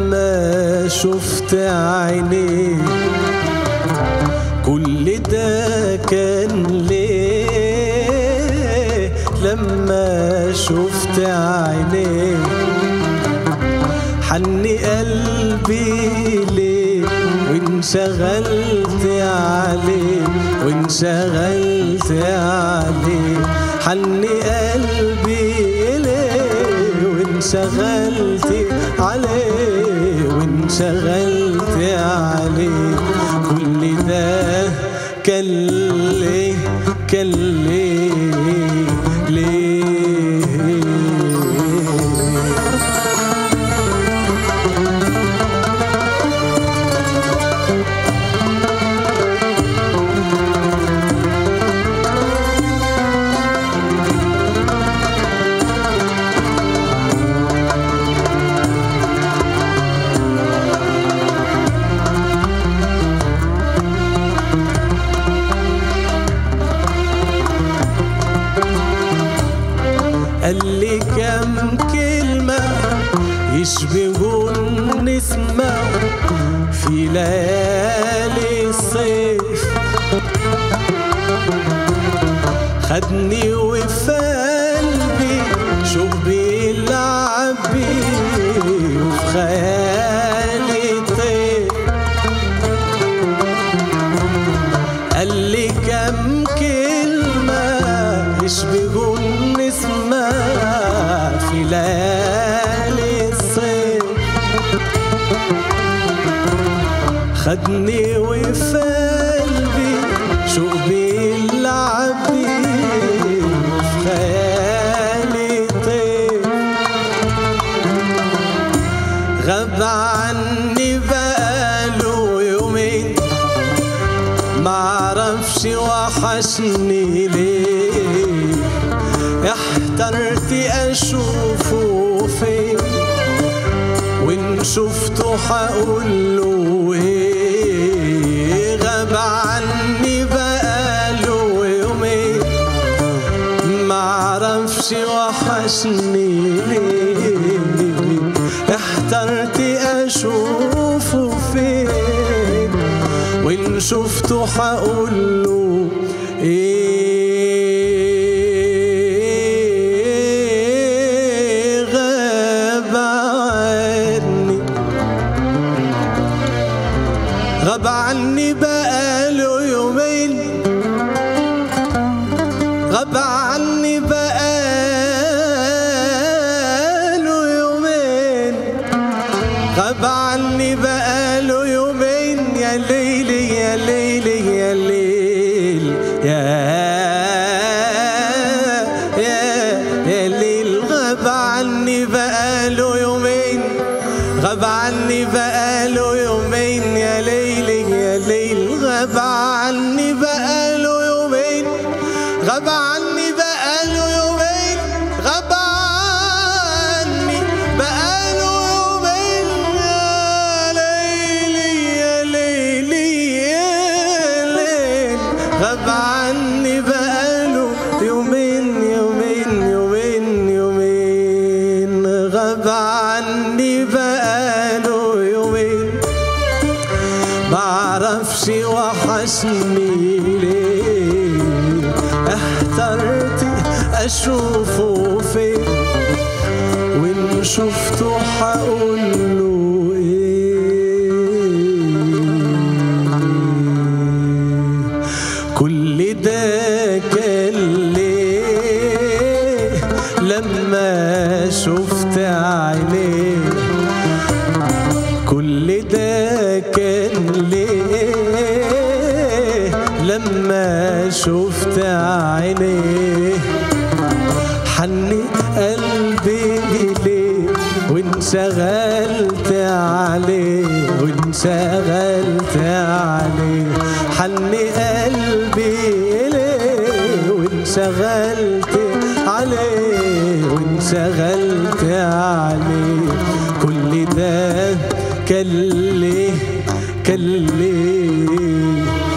لما شفت عينيه كل ده كان ليه لما شفت عينيه حني قلبي ليه وانشغلت عليه وانشغلت عليه حني قلبي ليه وانشغلت عليه وانشغلت عليه كل ده كان ليه كان ليه ليه قال لي كم كلمة يشبهوا نسمع في ليالي الصيف خدني وفي قلبي شوق بيلعب بيه وفي خيالي طير قال لي كم كلمة يشبهوا النسمة في ليالي الصيف خدني وفي قلبي شوق بيلعب بيه وفي خيالي طير غاب عني بقاله يومين معرفش وحشني ليه احترت اشوفه فين وان شفته حقوله ايه غاب عني بقاله يومين معرفش وحشني ليه احترت اشوفه فين وان شفته حقوله ايه غاب عني غاب عني بقاله يومين غاب عني بقاله يومين غاب عني بقاله يومين يا ليل يا ليل يا ليل يا يا يا ليل غاب عني بقاله يومين غاب عني بقاله يومين يا ليل يا ليل غاب عني بقاله يومين غاب عني بقاله يومين غاب عني بقاله يومين يا ليل يا ليل يا ليل غاب عني بقاله يومين يومين يومين يومين غاب عني بقاله يومين معرفش وحشني ليه احترت اشوفه فين وان شفته حقوله ايه كل ده كان ليه لما شفت عينيه كل ده كان ليه لما شفت عينيه حني قلبي ليه وانشغلت عليه وانشغلت عليه حني قلبي ليه وانشغلت عليه وانشغلت عليه كل ده كان ليه كان ليه